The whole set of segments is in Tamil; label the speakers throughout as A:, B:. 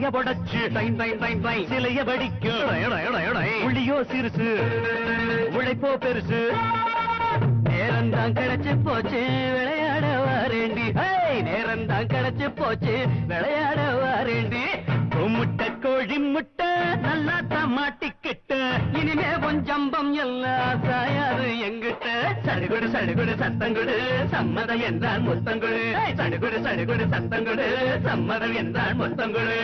A: தலைய படச்சு டைன் டைன் டைன் டைன் சிலைய வடிக்கும் டய, டய, டய, டய. புள்ளியோ சிறுசு உழைப்போ பெருசு நேரம்தான் கிடைச்சு போச்சு விளையாட வாரேண்டி ஹேய், நேரம்தான் கிடைச்சு போச்சு விளையாட வாரேண்டி முட்டை கோழி முட்டை நல்லா தான் மாட்டிக்கிட்ட இனிமே கொஞ்சம்பம் எல்லாம் சாயாது எங்கிட்ட சடுகுடு சடுகுடு சத்தங்குடு சம்மதம் என்றால் முத்தங்குடு ஹேய், சடுகுடு சடுகுடு சத்தங்குடு சம்மதம் என்றால் முத்தங்குடு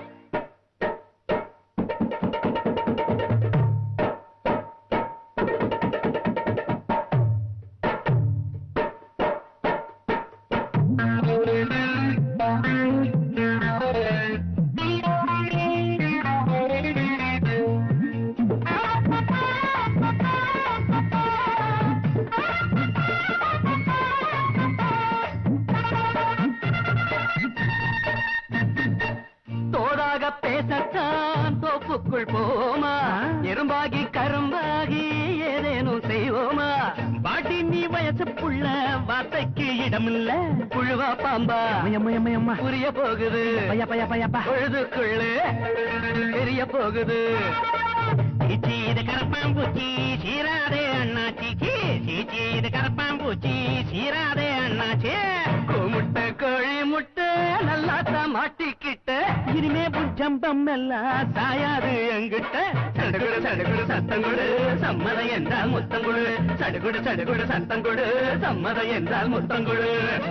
A: தோதாக பேசத்தான் தோப்புக்குள் போமா எறும்பாகி கரும்பாகி ஏதேனும் செய்வோமா பாட்டி நீ வயசு புள்ள வார்த்தைக்கு இடமில்ல புழுவா பாம்பா புரிய போகுது பொழுதுக்குள்ளே தெரிய போகுது சீச்சி இது கரப்பாம்பூச்சி சீராதே அண்ணாச்சி சீ, சீச்சி இது கரப்பாம்பூச்சி சீராதே அண்ணாச்சி முட்டை கோழி முட்டை நல்லா தான் மாட்டிக்கிட்ட இனிமே புஜம்பம் எல்லாம் சாயாது எங்கிட்ட சடுகுடு சடுகுடு சத்தம் கொடு சம்மதம் என்றால் முத்தம் கொடு சடுகுடு சடுகுடு சத்தம் கொடு சம்மதம் என்றால் முத்தம் கொடு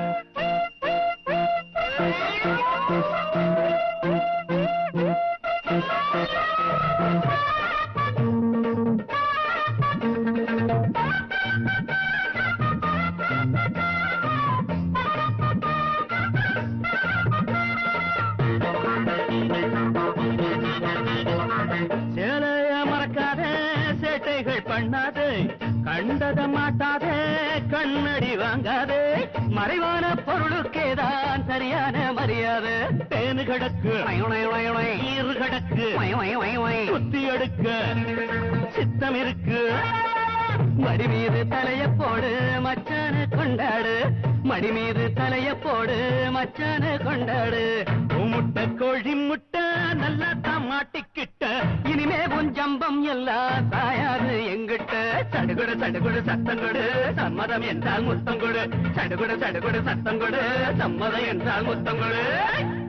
A: சேலைய மறக்காதே சேட்டைகள் பண்ணாதே கண்டத மாட்டாதே கண்ணடி வாங்காதே மறைவான பொருளுக்கேதான் சரியான மரியாதை தேனு கடக்கு ஈரு கடக்கு குத்தி எடுக்க சித்தம் இருக்கு மடி மீது தலைய போடு மச்சான கொண்டாடு மடி மீது தலைய போடு மச்சான கொண்டாடு முட்டை கோழி முட்டை நல்லா தான் மாட்டிக்கிட்ட இனிமே கொஞ்சம்பம் எல்லாம் சாயாது எங்கிட்ட சடுகுடு சடுகுடு சத்தம் கொடு சம்மதம் என்றால் முத்தம் கொடு சடுகுடு சடுகுடு சத்தம் கொடு சம்மதம் என்றால் முத்தம் கொடு